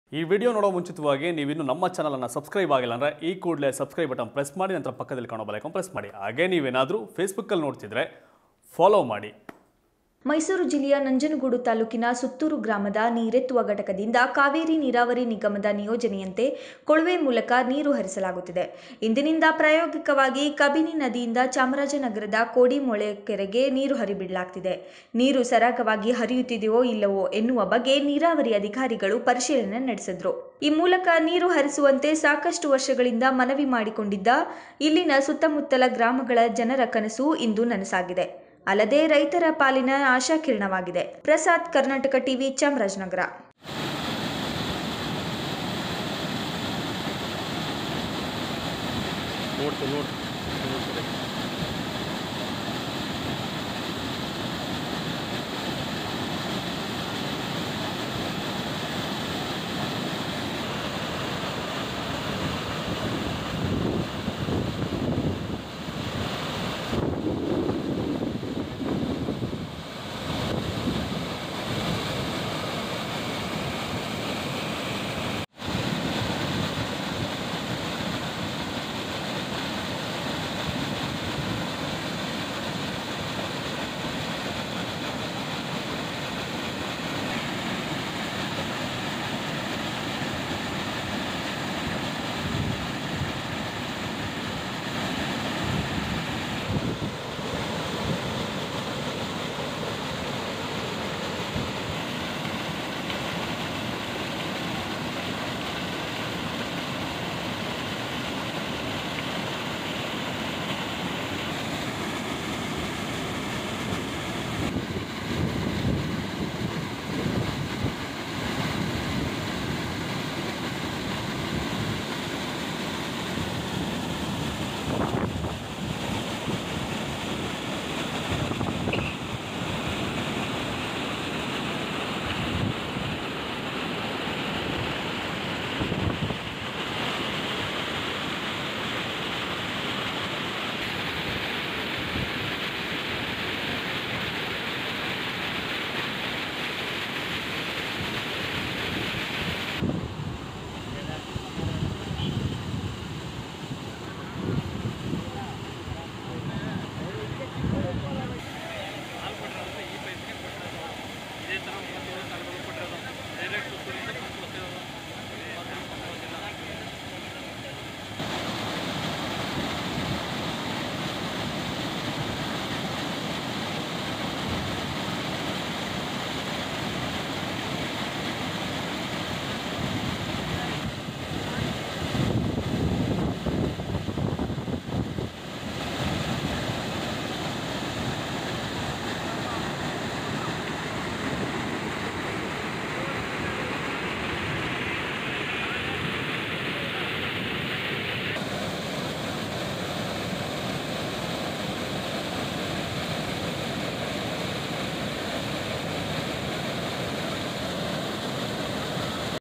ಈ ವಿಡಿಯೋ ನೋಡೋ ಮುಂಚಿತವಾಗಿ ನೀವಿನ್ನು ನಮ್ಮ ಚಾನಲನ್ನು ಸಬ್ಸ್ಕ್ರೈಬ್ ಆಗಿಲ್ಲ ಅಂದರೆ ಈ ಕೂಡಲೇ ಸಬ್ಸ್ಕ್ರೈಬ್ ಬಟನ್ ಪ್ರೆಸ್ ಮಾಡಿ ನಂತರ ಪಕ್ಕದಲ್ಲಿ ಕಾಣೋ ಬಲೈಕನ್ ಪ್ರೆಸ್ ಮಾಡಿ ಹಾಗೆ ನೀವೇನಾದರೂ ಫೇಸ್ಬುಕ್ಕಲ್ಲಿ ನೋಡ್ತಿದ್ರೆ ಫಾಲೋ ಮಾಡಿ ಮೈಸೂರು ಜಿಲ್ಲೆಯ ನಂಜನಗೂಡು ತಾಲೂಕಿನ ಸುತ್ತೂರು ಗ್ರಾಮದ ನೀರೆತ್ತುವ ಘಟಕದಿಂದ ಕಾವೇರಿ ನೀರಾವರಿ ನಿಗಮದ ನಿಯೋಜನೆಯಂತೆ ಕೊಳವೆ ಮೂಲಕ ನೀರು ಹರಿಸಲಾಗುತ್ತಿದೆ ಇಂದಿನಿಂದ ಪ್ರಾಯೋಗಿಕವಾಗಿ ಕಬಿನಿ ನದಿಯಿಂದ ಚಾಮರಾಜನಗರದ ಕೋಡಿಮೊಳೆ ಕೆರೆಗೆ ನೀರು ಹರಿಬಿಡಲಾಗ್ತಿದೆ ನೀರು ಸರಾಗವಾಗಿ ಹರಿಯುತ್ತಿದೆಯೋ ಇಲ್ಲವೋ ಎನ್ನುವ ಬಗ್ಗೆ ನೀರಾವರಿ ಅಧಿಕಾರಿಗಳು ಪರಿಶೀಲನೆ ನಡೆಸಿದ್ರು ಈ ಮೂಲಕ ನೀರು ಹರಿಸುವಂತೆ ಸಾಕಷ್ಟು ವರ್ಷಗಳಿಂದ ಮನವಿ ಮಾಡಿಕೊಂಡಿದ್ದ ಇಲ್ಲಿನ ಸುತ್ತಮುತ್ತಲ ಗ್ರಾಮಗಳ ಜನರ ಕನಸು ಇಂದು ನನಸಾಗಿದೆ ಅಲ್ಲದೆ ರೈತರ ಪಾಲಿನ ಆಶಾಕಿರಣವಾಗಿದೆ ಪ್ರಸಾದ್ ಕರ್ನಾಟಕ ಟಿವಿ ಚಾಮರಾಜನಗರ ನೋಡ್ತು ನೋಡ್ತು